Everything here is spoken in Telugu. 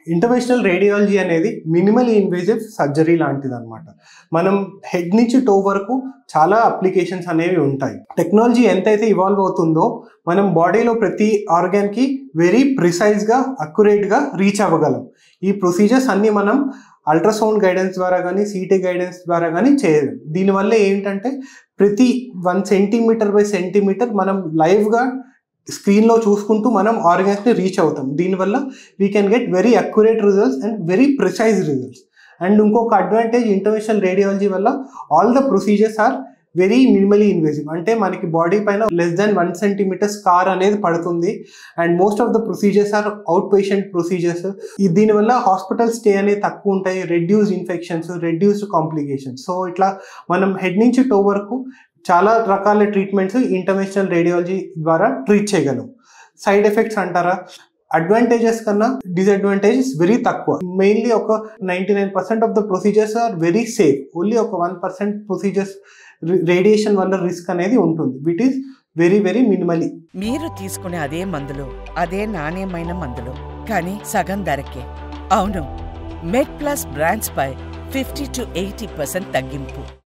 ఇంటర్వెన్షనల్ రేడియాలజీ అనేది మినిమల్ ఇన్వేజివ్ సర్జరీ లాంటిది అనమాట మనం హెడ్ నుంచి టో వరకు చాలా అప్లికేషన్స్ అనేవి ఉంటాయి టెక్నాలజీ ఎంతైతే ఇవాల్వ్ అవుతుందో మనం బాడీలో ప్రతి ఆర్గాన్కి వెరీ ప్రిసైజ్గా అక్యురేట్గా రీచ్ అవ్వగలం ఈ ప్రొసీజర్స్ అన్నీ మనం అల్ట్రాసౌండ్ గైడెన్స్ ద్వారా కానీ సీటీ గైడెన్స్ ద్వారా కానీ చేయలేం దీనివల్ల ఏంటంటే ప్రతి వన్ సెంటీమీటర్ బై సెంటీమీటర్ మనం లైవ్గా స్క్రీన్లో చూసుకుంటూ మనం ఆర్గాన్స్ని రీచ్ అవుతాం దీనివల్ల we can get very accurate results and very precise results and ఇంకొక అడ్వాంటేజ్ ఇంటర్నేషనల్ రేడియాలజీ వల్ల all the procedures are very minimally invasive అంటే మనకి బాడీ పైన less than one centimetre scar అనేది పడుతుంది and most of the procedures are outpatient procedures దీనివల్ల హాస్పిటల్ స్టే అనేది తక్కువ ఉంటాయి reduce infections reduced complications so ఇట్లా మనం హెడ్ నుంచి టో వరకు చాలా రకాల ట్రీట్మెంట్స్ ఇంటర్నేషనల్ రేడియాలజీ ద్వారా ట్రీట్ చేయగలం సైడ్ ఎఫెక్ట్స్ అంటారా అడ్వాంటేజెస్ కన్నా డిసడ్వాంటేజెస్ వెరీ తక్కువ మెయిన్లీ ఒక ninety nine percent of the procedures are very safe only ఒక వన్ పర్సెంట్ ప్రొసీజర్స్ రేడియేషన్ వల్ల రిస్క్ అనేది ఉంటుంది with is very very minimally మీరు తీసుకునే అదే మందులు అదే నాణ్యమైన మందులు కానీ సగం ధరకే అవును మెడ్ ప్లస్ బ్రాండ్స్ పై ఫిఫ్టీ టు ఎయిటీ పర్సెంట్ తగ్గింపు